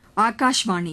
ஆகாஷ்வாணி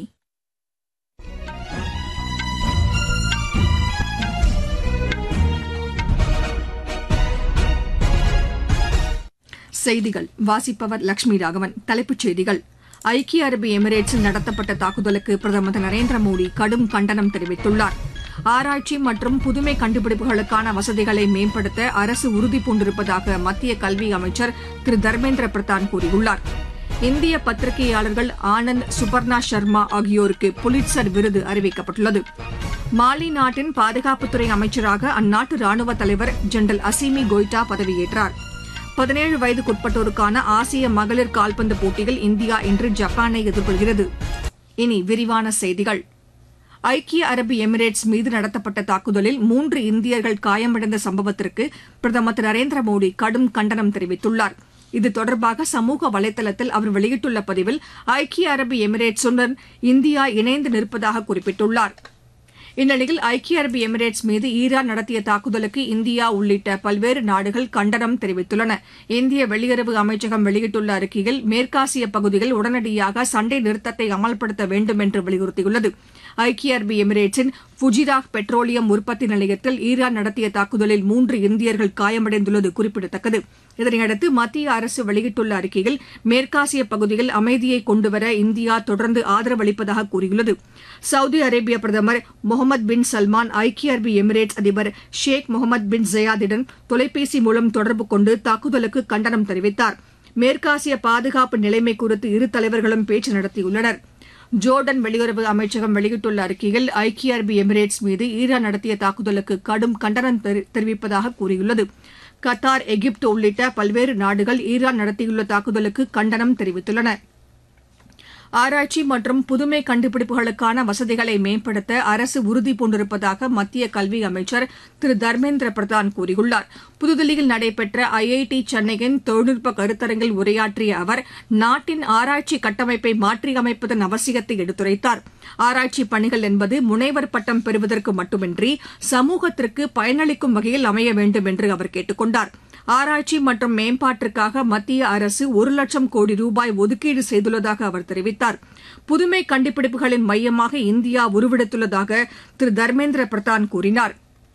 செய்திகள் வாசிப்பவர் லட்சுமி ராகவன் தலைப்புச் செய்திகள் ஐக்கிய அரபு எமிரேட்ஸில் நடத்தப்பட்ட தாக்குதலுக்கு பிரதமர் திரு நரேந்திர மோடி கடும் கண்டனம் தெரிவித்துள்ளார் ஆராய்ச்சி மற்றும் புதுமை கண்டுபிடிப்புகளுக்கான வசதிகளை மேம்படுத்த அரசு உறுதிபூண்டிருப்பதாக மத்திய கல்வி அமைச்சர் திரு தர்மேந்திர பிரதான் கூறியுள்ளார் இந்திய பத்திரிகையாளர்கள் ஆனந்த் சுபர்ணா சர்மா ஆகியோருக்கு புலிட்சர் விருது அறிவிக்கப்பட்டுள்ளது மாலி நாட்டின் பாதுகாப்புத்துறை அமைச்சராக அந்நாட்டு ராணுவ தலைவர் ஜெனரல் அசிமி கோய்டா பதவியேற்றார் பதினேழு வயதுக்குட்பட்டோருக்கான ஆசிய மகளிர் கால்பந்து போட்டியில் இந்தியா இன்று ஜப்பானை எதிர்கொள்கிறது இனி விரிவான செய்திகள் ஐக்கிய அரபு எமிரேட்ஸ் மீது நடத்தப்பட்ட தாக்குதலில் மூன்று இந்தியர்கள் காயமடைந்த சம்பவத்திற்கு பிரதமர் திரு நரேந்திர மோடி கடும் கண்டனம் தெரிவித்துள்ளார் இது தொடர்பாக சமூக வலைதளத்தில் அவர் வெளியிட்டுள்ள பதிவில் ஐக்கிய அரபு எமிரேட்ஸுடன் இந்தியா இணைந்து நிற்பதாக குறிப்பிட்டுள்ளார் இந்நிலையில் ஐக்கிய அரபு எமிரேட்ஸ் மீது ஈரான் நடத்திய தாக்குதலுக்கு இந்தியா உள்ளிட்ட பல்வேறு நாடுகள் கண்டனம் தெரிவித்துள்ளன இந்திய வெளியுறவு அமைச்சகம் வெளியிட்டுள்ள அறிக்கையில் மேற்காசிய பகுதியில் உடனடியாக சண்டை நிறுத்தத்தை அமல்படுத்த வேண்டும் என்று வலியுறுத்தியுள்ளது ஐக்கிய அரபு எமிரேட்ஸின் ஃபுஜிராக் பெட்ரோலியம் உற்பத்தி நிலையத்தில் ஈரான் நடத்திய தாக்குதலில் மூன்று இந்தியர்கள் காயமடைந்துள்ளது குறிப்பிடத்தக்கது இதனையடுத்து மத்திய அரசு வெளியிட்டுள்ள அறிக்கையில் மேற்காசிய பகுதியில் அமைதியை கொண்டுவர இந்தியா தொடர்ந்து ஆதரவு அளிப்பதாக கூறியுள்ளது சவுதி அரேபிய பிரதமர் முகமது பின் சல்மான் ஐக்கிய அரபு எமிரேட்ஸ் அதிபர் ஷேக் முகமது பின் ஜயாதுடன் தொலைபேசி மூலம் தொடர்பு கொண்டு தாக்குதலுக்கு கண்டனம் தெரிவித்தார் மேற்காசிய பாதுகாப்பு நிலைமை குறித்து இரு தலைவர்களும் பேச்சு நடத்தியுள்ளனர் ஜோர்டன் வெளியுறவு அமைச்சகம் வெளியிட்டுள்ள அறிக்கையில் ஐக்கிய அரபு எமிரேட்ஸ் மீது ஈரான் நடத்திய தாக்குதலுக்கு கடும் கண்டனம் தெரிவிப்பதாக கூறியுள்ளது கத்தார் எகிப்து உள்ளிட்ட பல்வேறு நாடுகள் ஈரான் நடத்தியுள்ள தாக்குதலுக்கு கண்டனம் தெரிவித்துள்ளன ஆராய்ச்சி மற்றும் புதுமை கண்டுபிடிப்புகளுக்கான வசதிகளை மேம்படுத்த அரசு உறுதிபூண்டிருப்பதாக மத்திய கல்வி அமைச்சர் திரு தர்மேந்திர பிரதான் கூறியுள்ளார் புதுதில்லியில் நடைபெற்ற ஐஐடி சென்னையின் தொழில்நுட்ப கருத்தரங்கில் உரையாற்றிய அவர் நாட்டின் ஆராய்ச்சி கட்டமைப்பை மாற்றியமைப்பதன் அவசியத்தை எடுத்துரைத்தார் ஆராய்ச்சி பணிகள் என்பது முனைவர் பட்டம் பெறுவதற்கு மட்டுமின்றி சமூகத்திற்கு பயனளிக்கும் வகையில் அமைய வேண்டும் என்று அவர் கேட்டுக் கொண்டார் ஆராய்ச்சி மற்றும் மேம்பாட்டிற்காக மத்திய அரசு ஒரு லட்சம் கோடி ரூபாய் ஒதுக்கீடு செய்துள்ளதாக அவர் தெரிவித்தார் புதுமை கண்டுபிடிப்புகளின் மையமாக இந்தியா உருவெடுத்துள்ளதாக திரு தர்மேந்திர பிரதான் கூறினார்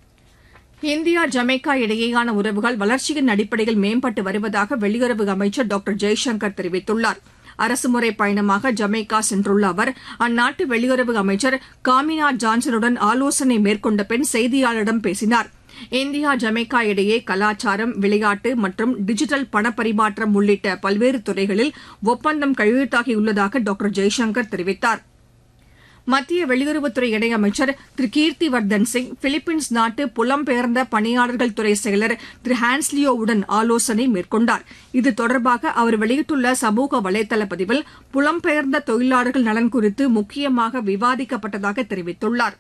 இந்தியா ஜமைக்கா இடையேயான உறவுகள் வளர்ச்சியின் அடிப்படையில் மேம்பட்டு வருவதாக வெளியுறவு அமைச்சர் டாக்டர் ஜெய்சங்கர் தெரிவித்துள்ளார் அரசுமுறை பயணமாக ஜமைக்கா சென்றுள்ள அவர் அந்நாட்டு வெளியுறவு அமைச்சர் காமினா ஜான்சனுடன் ஆலோசனை மேற்கொண்ட பின் செய்தியாளரிடம் பேசினார் இந்தியா ஜமைக்கா இடையே கலாச்சாரம் விளையாட்டு மற்றும் டிஜிட்டல் பணப்பரிமாற்றம் உள்ளிட்ட பல்வேறு துறைகளில் ஒப்பந்தம் கையெழுத்தாகியுள்ளதாக டாக்டர் ஜெய்சங்கர் தெரிவித்தார் மத்திய வெளியுறவுத்துறை இணையமைச்சர் திரு கீர்த்தி வர்தன் சிங் பிலிப்பீன்ஸ் நாட்டு புலம்பெயர்ந்த பணியாளர்கள் துறை செயலர் திரு ஹான்ஸ்லியோவுடன் ஆலோசனை மேற்கொண்டார் இது தொடர்பாக அவர் வெளியிட்டுள்ள சமூக வலைதள பதிவில் புலம்பெயர்ந்த தொழிலாளர்கள் நலன் குறித்து முக்கியமாக விவாதிக்கப்பட்டதாக தெரிவித்துள்ளார்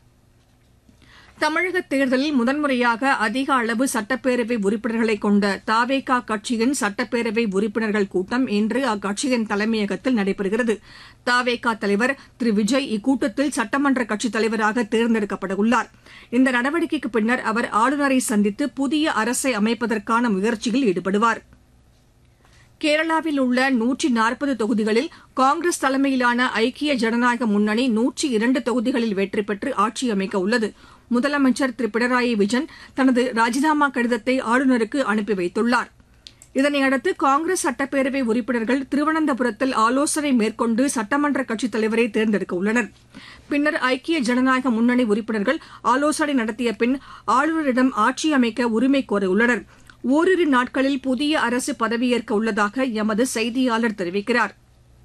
தமிழக தேர்தலில் முதன்முறையாக அதிக அளவு சட்டப்பேரவை உறுப்பினர்களை கொண்ட தாவேகா கட்சியின் சட்டப்பேரவை உறுப்பினர்கள் கூட்டம் இன்று அக்கட்சியின் தலைமையகத்தில் நடைபெறுகிறது தாவேகா தலைவர் திரு விஜய் இக்கூட்டத்தில் சட்டமன்ற கட்சித் தலைவராக தேர்ந்தெடுக்கப்படவுள்ளார் இந்த நடவடிக்கைக்கு பின்னர் அவர் ஆளுநரை சந்தித்து புதிய அரசை அமைப்பதற்கான முயற்சியில் ஈடுபடுவார் கேரளாவில் உள்ள நூற்றி நாற்பது தொகுதிகளில் காங்கிரஸ் தலைமையிலான ஐக்கிய ஜனநாயக முன்னணி நூற்றி இரண்டு தொகுதிகளில் வெற்றி பெற்று ஆட்சி அமைக்க உள்ளது முதலமைச்சர் திரு பினராயி விஜயன் தனது ராஜினாமா கடிதத்தை ஆளுநருக்கு அனுப்பி வைத்துள்ளார் இதனையடுத்து காங்கிரஸ் சட்டப்பேரவை உறுப்பினர்கள் திருவனந்தபுரத்தில் ஆலோசனை மேற்கொண்டு சட்டமன்ற கட்சித் தலைவரை தேர்ந்தெடுக்க உள்ளனர் பின்னர் ஐக்கிய ஜனநாயக முன்னணி உறுப்பினர்கள் ஆலோசனை நடத்திய பின் ஆளுநரிடம் ஆட்சி அமைக்க உரிமை கோரவுள்ளனர் ஓரிரு நாட்களில் புதிய அரசு பதவியேற்க உள்ளதாக எமது செய்தியாளர் தெரிவிக்கிறார்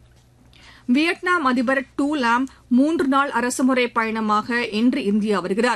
வியட்நாம் அதிபர் டூ லாம் மூன்று நாள் அரசுமுறை பயணமாக இன்று இந்தியா வருகிறார்